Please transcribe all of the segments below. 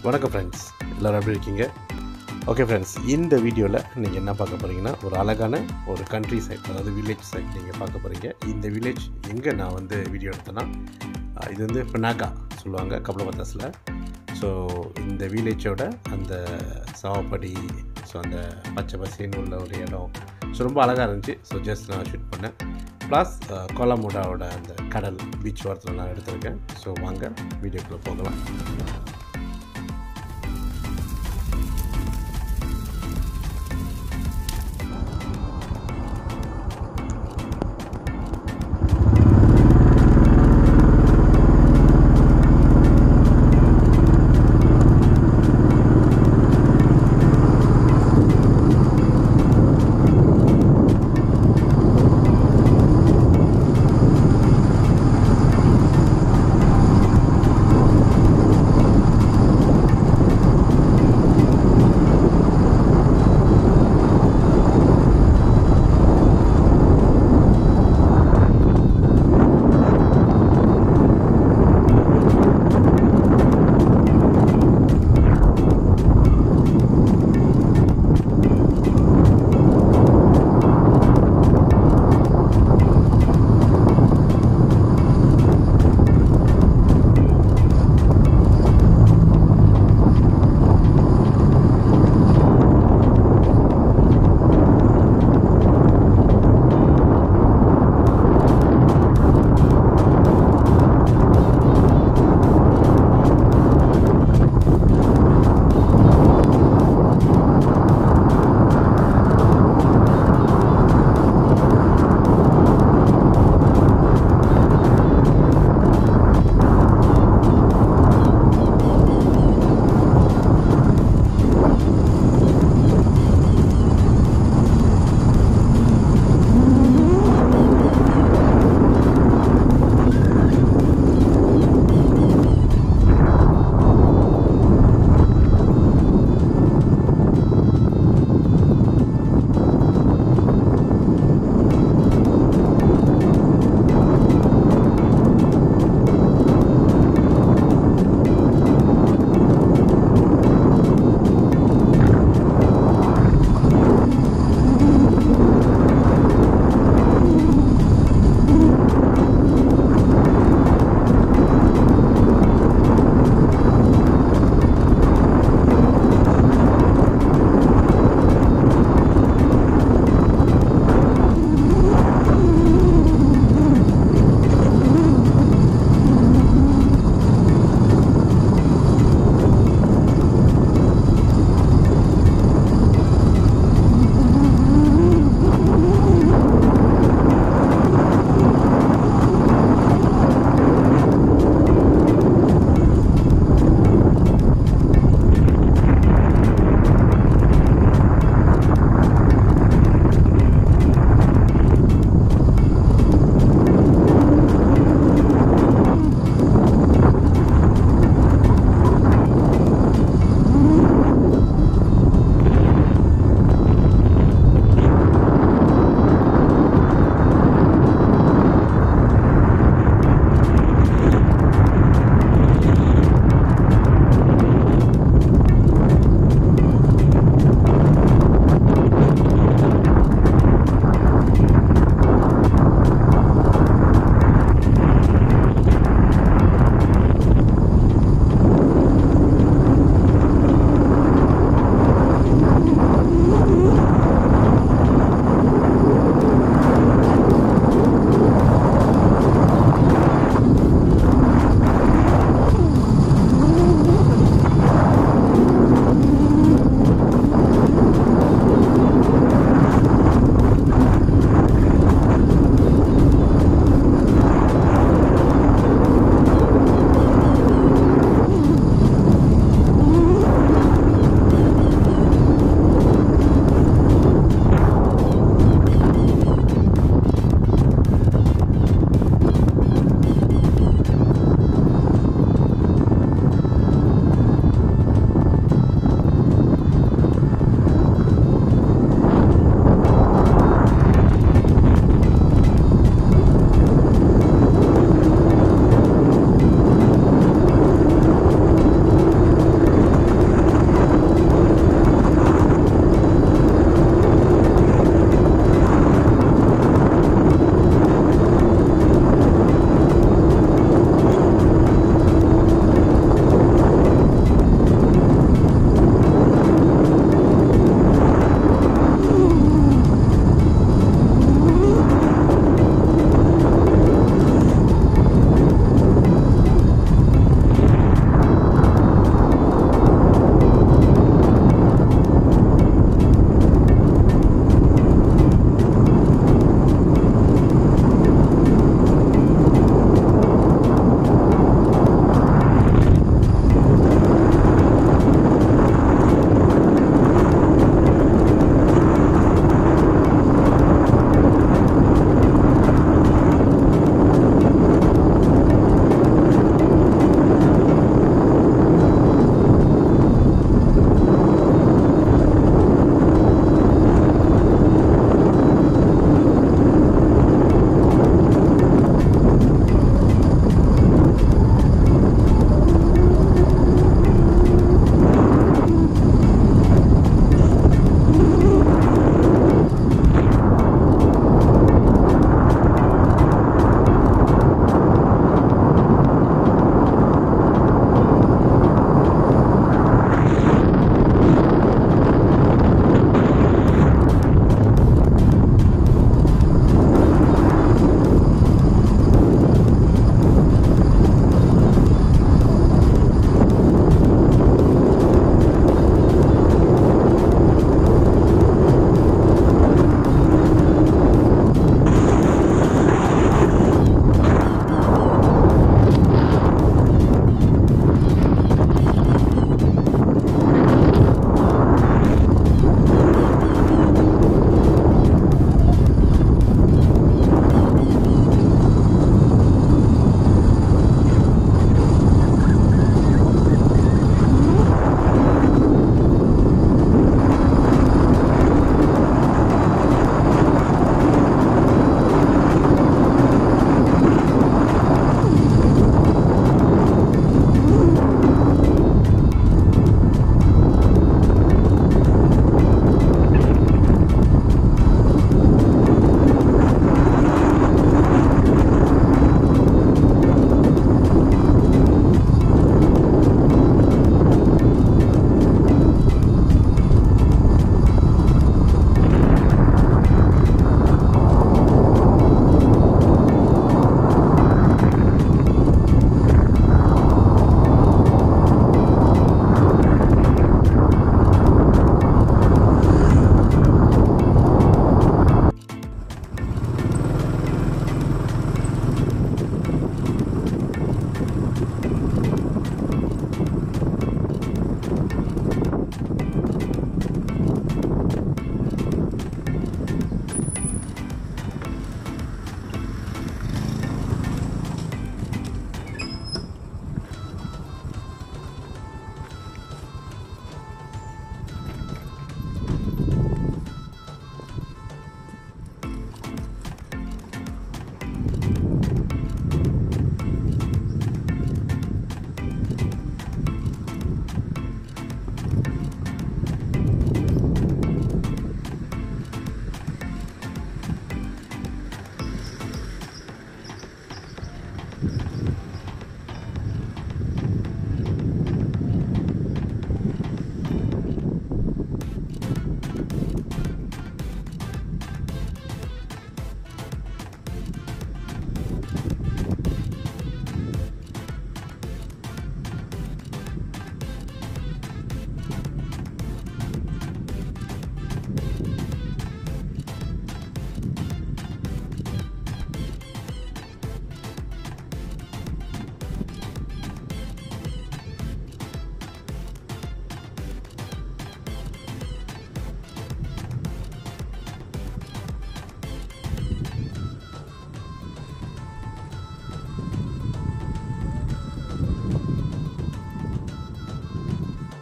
வணக்கம் ஃப்ரெண்ட்ஸ் எல்லோரும் எப்படி இருக்கீங்க ஓகே ஃப்ரெண்ட்ஸ் இந்த வீடியோவில் நீங்கள் என்ன பார்க்க போகிறீங்கன்னா ஒரு அழகான ஒரு கண்ட்ரி சைட் அதாவது வில்லேஜ் சைட் நீங்கள் பார்க்க போகிறீங்க இந்த வில்லேஜ் எங்கே நான் வந்து வீடியோ எடுத்தேன்னா அஹ், இது வந்து பினாகா சொல்லுவாங்க கபலபத்தாஸில் ஸோ இந்த வில்லேஜோட அந்த சாவப்படி ஸோ அந்த பச்சை பசேன்னு உள்ள ஒரு இடம் ஸோ ரொம்ப அழகாக இருந்துச்சு ஸோ ஜஸ்ட் நான் ஷூட் பண்ணேன் ப்ளஸ் கோலாமுடாவோட அந்த கடல் பீச் ஓரத்தில் நான் எடுத்திருக்கேன் ஸோ வாங்க வீடியோக்குள்ளே போகலாம்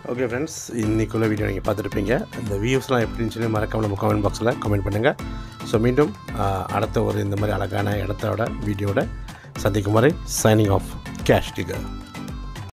ஓகே ஃப்ரெண்ட்ஸ் இன்றைக்குள்ள வீடியோ நீங்கள் பார்த்துருப்பீங்க இந்த வியூஸ்லாம் எப்படி இருந்துச்சுன்னு மறக்காம நம்ம கமெண்ட் பாக்ஸில் கமெண்ட் பண்ணுங்கள் ஸோ மீண்டும் ஆஹ், அடுத்த ஒரு இந்த மாதிரி அழகான இடத்தோட வீடியோட சந்திக்கும் வரை சைனிங் ஆஃப் கேஷ் டிகர்